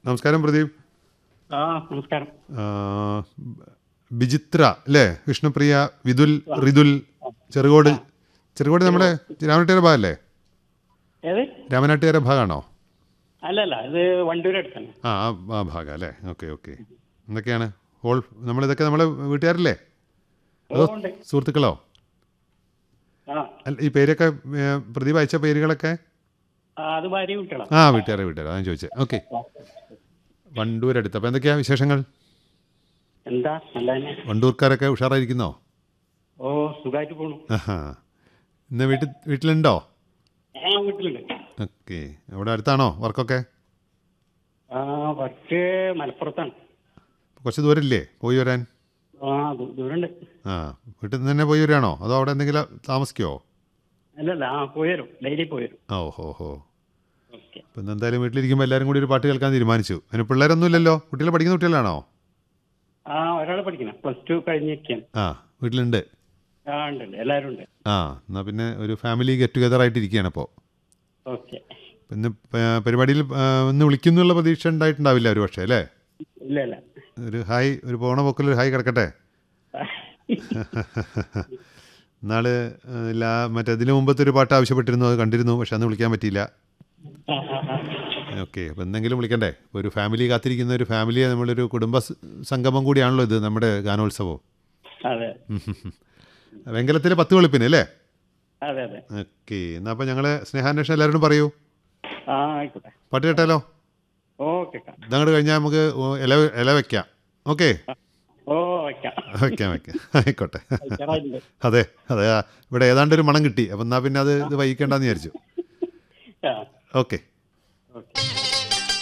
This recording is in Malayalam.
നമസ്കാരം പ്രദീപ് ആ നമസ്കാരം ആ, ബിജിത്ര അല്ലേ വിഷ്ണുപ്രിയ വിതുൽ റിതുൽ ചെറുകോട് ചെറുകോട് നമ്മുടെ രാമനാട്ടുകാര ഭാഗമല്ലേ ഏത് രാമനാട്ടുകാര ഭാഗമാണോ അല്ലല്ല ഇത് വണ്ടൂർ അടുത്താണ് ആ ആ ആ ഭാഗം അല്ലേ ഓക്കെ ഓക്കെ എന്തൊക്കെയാണ് ഹോൾ നമ്മളിതൊക്കെ നമ്മളെ വീട്ടുകാരല്ലേ അതോ ഉണ്ട്. സുഹൃത്തുക്കളോ ആ അല്ല ഈ പേരൊക്കെ ഏ, പ്രദീപ് അയച്ച പേരുകളൊക്കെ ആ, അത് ഭാര്യ കുട്ടികളാ ആ വീട്ടുകാരെ വീട്ടുകാരെ അതാണ് ചോദിച്ചത് ഓക്കെ വണ്ടൂരടുത്ത് അപ്പോൾ എന്തൊക്കെയാ വിശേഷങ്ങൾ എന്താ നല്ല തന്നെ വണ്ടൂർക്കാരൊക്കെ ഉഷാറായിരിക്കുന്നോ ഓ സുഖമായിട്ട് പോണു ആഹാ ഇന്ന് വീട്ടിൽ വീട്ടിലുണ്ടോ ആ വീട്ടിലുണ്ട് ഓക്കെ അവിടെ അടുത്താണോ വർക്കൊക്കെ ആ വർക്ക് മലപ്പുറത്താണ് കുറച്ച് ദൂരമില്ലേ പോയി വരാൻ ആ ദൂ- ദൂരണ്ട് ആ വീട്ടിൽ നിന്ന് തന്നെ പോയി വരികയാണോ അതോ അവിടെ എന്തെങ്കിലും താമസിക്കുമോ അല്ലല്ല ആ പോയി വരും ഡെയിലി പോയി വരും ഓ ഹോ ഹോ ഓക്കെ അപ്പം ഇന്ന് എന്തായാലും വീട്ടിലിരിക്കുമ്പോൾ എല്ലാവരും കൂടി ഒരു പാട്ട് കേൾക്കാൻ തീരുമാനിച്ചു അതിന് പിള്ളേരൊന്നും ഇല്ലല്ലോ കുട്ടികൾ പഠിക്കുന്ന കുട്ടികളാണോ ആ ഒരാൾ പഠിക്കണം പ്ലസ് ടു കഴിഞ്ഞിരിക്കുകയാണ് ആ വീട്ടിലുണ്ട് ആ ഉണ്ട് ഉണ്ട് എല്ലാവരും ഉണ്ട് ആ എന്നാൽ പിന്നെ ഒരു ഫാമിലി ഗെറ്റ് ടുഗദർ ആയിട്ടിരിക്കുകയാണ് അപ്പോൾ ഓക്കെ ഇന്ന് പ- പരിപാടിയിൽ ആ, ഒന്ന് വിളിക്കുന്നുള്ള പ്രതീക്ഷ ഉണ്ടായിട്ടുണ്ടാവില്ല ഒരു പക്ഷേ അല്ലേ ഇല്ല ഇല്ല ഒരു ഹായ് ഒരു പോണ പോക്കിൽ ഒരു ഹായ് കിടക്കട്ടെ നാള് ലാ മറ്റേ ഇതിന് മുമ്പത്തെ ഒരു പാട്ട് ആവശ്യപ്പെട്ടിരുന്നു അത് കണ്ടിരുന്നു പക്ഷെ അന്ന് വിളിക്കാൻ പറ്റിയില്ല ആ, ആ, ആ. ഓക്കെ അപ്പോൾ എന്തെങ്കിലും വിളിക്കണ്ടേ ഇപ്പോൾ ഒരു ഫാമിലി കാത്തിരിക്കുന്ന ഒരു ഫാമിലിയെ നമ്മളൊരു കുടുംബ സ- സംഗമം കൂടിയാണല്ലോ ഇത് നമ്മുടെ ഗാനോത്സവം അതെ വെങ്കലത്തിലെ പത്ത് വെളുപ്പിന് അല്ലേ അതെ അതെ ഓക്കെ എന്നാൽ അപ്പോൾ ഞങ്ങൾ സ്നേഹാന്വേഷണം എല്ലാവരോടും പറയൂ ആ ആയിക്കോട്ടെ പാട്ട് കേട്ടാലോ ഓക്കെ ഇതങ്ങോട്ട് കഴിഞ്ഞാൽ നമുക്ക് ഇല ഇല വെക്കാം ഓക്കെ ഓ വയ്ക്കാം വെക്കാം വെക്കാം ആയിക്കോട്ടെ വയ്ക്കാറായിട്ടുണ്ട്. അതെ അതെ ആ, ഇവിടെ ഏതാണ്ട് ഒരു മണം കിട്ടി അപ്പം എന്നാൽ പിന്നെ അത് ഇത് വൈകിക്കേണ്ടെന്ന് വിചാരിച്ചു ആ ഓക്കെ ഓക്കെ